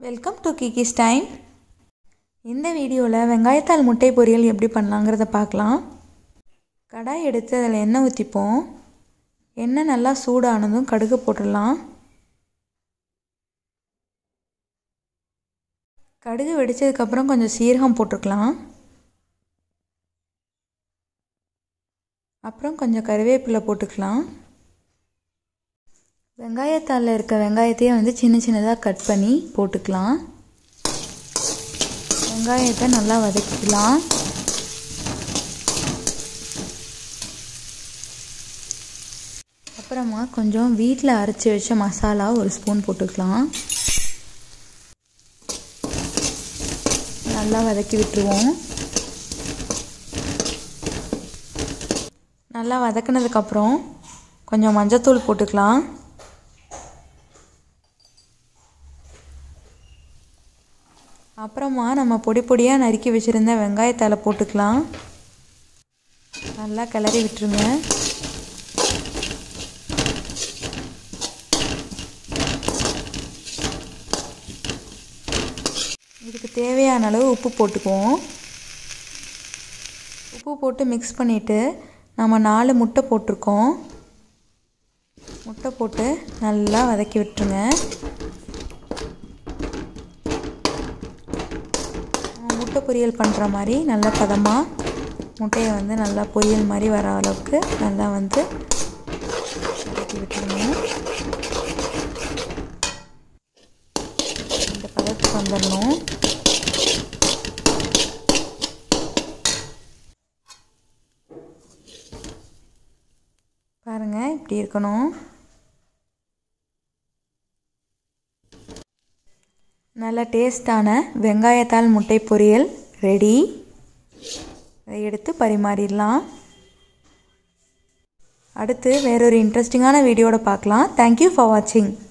welcome to கிகிஸ் time இந்த வீடியோவில் வெங்காயத்தால் முட்டை பொரியல் எப்படி பண்ணலாங்கிறத பார்க்கலாம் கடாய் எடுத்து அதில் எண்ணெய் ஊற்றிப்போம் எண்ணெய் நல்லா சூடானதும் கடுகு போட்டுடலாம் கடுகு வெடித்ததுக்கப்புறம் கொஞ்சம் சீரகம் போட்டுக்கலாம் அப்புறம் கொஞ்சம் கருவேப்பிலை போட்டுக்கலாம் வெங்காயத்தாளில் இருக்க வெங்காயத்தையே வந்து சின்ன சின்னதாக கட் பண்ணி போட்டுக்கலாம் வெங்காயத்தை நல்லா வதக்கிக்கலாம் அப்புறமா கொஞ்சம் வீட்டில் அரைச்சி வச்ச மசாலா ஒரு ஸ்பூன் போட்டுக்கலாம் நல்லா வதக்கி விட்டுருவோம் நல்லா வதக்கினதுக்கப்புறம் கொஞ்சம் மஞ்சத்தூள் போட்டுக்கலாம் அப்புறமா நம்ம பொடி பொடியாக நறுக்கி வச்சுருந்த வெங்காயத்தால் போட்டுக்கலாம் நல்லா கிளறி விட்டுருங்க இதுக்கு தேவையான அளவு உப்பு போட்டுக்குவோம் உப்பு போட்டு மிக்ஸ் பண்ணிவிட்டு நம்ம நாலு முட்டை போட்டிருக்கோம் முட்டை போட்டு நல்லா வதக்கி விட்டுருங்க முட்டை பொரியல் பண்ணுற மாதிரி நல்ல பதமாக முட்டையை வந்து நல்லா பொரியல் மாதிரி வர அளவுக்கு நல்லா வந்து வதக்கி விட்டுருங்க இந்த பதத்துக்கு வந்துடணும் பாருங்கள் இப்படி இருக்கணும் நல்ல டேஸ்டான வெங்காயத்தால் முட்டை பொரியல் ரெடி அதை எடுத்து பரிமாறிடலாம் அடுத்து வேறொரு இன்ட்ரெஸ்டிங்கான வீடியோட பார்க்கலாம் தேங்க்யூ ஃபார் வாட்சிங்